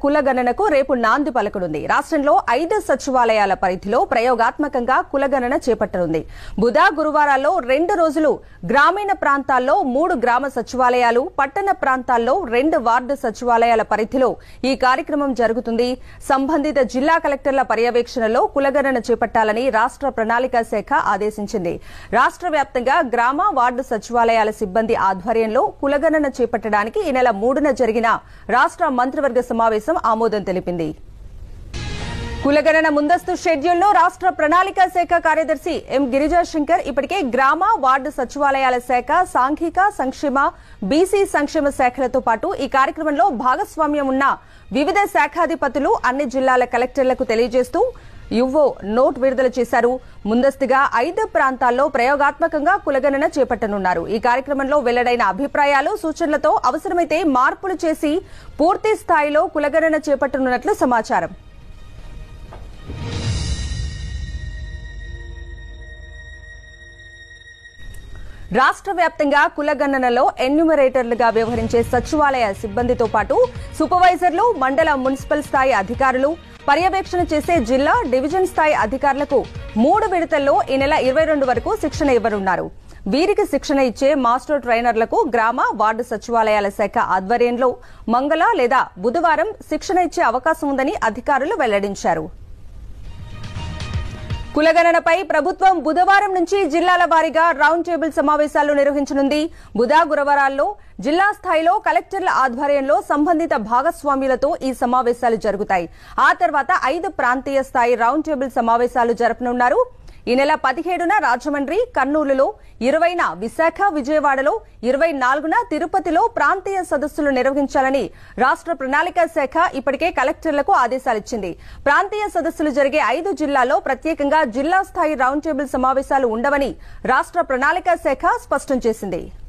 కులగణనకు రేపు నాంది పలకనుంది రాష్ట్రంలో ఐదు సచివాలయాల పరిధిలో ప్రయోగాత్మకంగా కులగణన చేపట్టనుంది బుధ గురువారాల్లో రెండు రోజులు గ్రామీణ ప్రాంతాల్లో మూడు గ్రామ సచివాలయాలు పట్టణ ప్రాంతాల్లో రెండు వార్డు సచివాలయాల పరిధిలో ఈ కార్యక్రమం జరుగుతుంది సంబంధిత జిల్లా కలెక్టర్ల పర్యవేక్షణలో కులగణన చేపట్టాలని రాష్ట్ర ప్రణాళికా శాఖ ఆదేశించింది రాష్ట్ర వ్యాప్తంగా గ్రామ వార్డు సచివాలయాల సిబ్బంది ఆధ్వర్యంలో కులగణన చేపట్టడానికి ఈ నెల మూడున జరిగిన రాష్ట్ర మంత్రివర్గ సమావేశం ఆమోదం తెలిపింది కులగణన ముందస్తు షెడ్యూల్లో రాష్ట్ర ప్రణాళిక శాఖ కార్యదర్శి ఎం గిరిజా శంకర్ ఇప్పటికే గ్రామ వార్డు సచివాలయాల శాఖ సాంఘిక సంక్షేమ బీసీ సంక్షేమ శాఖలతో పాటు ఈ కార్యక్రమంలో భాగస్వామ్యం ఉన్న వివిధ శాఖాధిపతులు అన్ని జిల్లాల కలెక్టర్లకు తెలియజేస్తూ యువో నోట్ విడుదల చేశారు ముందస్తుగా ఐదు ప్రాంతాల్లో ప్రయోగాత్మకంగా కులగణన చేపట్టనున్నారు ఈ కార్యక్రమంలో వెల్లడైన అభిప్రాయాలు సూచనలతో అవసరమైతే మార్పులు చేసి పూర్తి స్థాయిలో కులగణన చేపట్టనున్నట్లు సమాచారం రాష్ట్ర వ్యాప్తంగా కులగణనలో ఎన్యూమరేటర్లుగా వ్యవహరించే సచివాలయ సిబ్బందితో పాటు సూపర్వైజర్లు మండల మున్సిపల్ స్థాయి అధికారులు పర్యవేక్షణ చేసే జిల్లా డివిజన్ స్థాయి అధికారులకు మూడు విడతల్లో ఈ నెల ఇరవై రెండు వరకు శిక్షణ ఇవ్వనున్నారు వీరికి శిక్షణ ఇచ్చే మాస్టర్ ట్రైనర్లకు గ్రామ వార్డు సచివాలయాల శాఖ ఆధ్వర్యంలో మంగళ లేదా బుధవారం శిక్షణ ఇచ్చే అవకాశం ఉందని అధికారులు వెల్లడించారు కులగణనపై ప్రభుత్వం బుధవారం నుంచి జిల్లాల వారీగా రౌండ్ టేబుల్ సమావేశాలు నిర్వహించనుంది బుధ గురువారాల్లో జిల్లా స్థాయిలో కలెక్టర్ల ఆధ్వర్యంలో సంబంధిత భాగస్వామ్యులతో ఈ సమావేశాలు జరుగుతాయి ఆ తర్వాత ఐదు ప్రాంతీయ స్థాయి రౌండ్ టేబుల్ సమావేశాలు జరపనున్నారు ఈ నెల పదిహేడున రాజమండ్రి కర్నూలులో ఇరవైన విశాఖ విజయవాడలో ఇరవై నాలుగున తిరుపతిలో ప్రాంతీయ సదస్సులు నిర్వహించాలని రాష్ట్ర ప్రణాళిక శాఖ ఇప్పటికే కలెక్టర్లకు ఆదేశాలిచ్చింది ప్రాంతీయ సదస్సులు జరిగే ఐదు జిల్లాల్లో ప్రత్యేకంగా జిల్లా స్థాయి రౌండ్ టేబుల్ సమావేశాలు ఉండవని రాష్ట్ర ప్రణాళిక శాఖ స్పష్టం చేసింది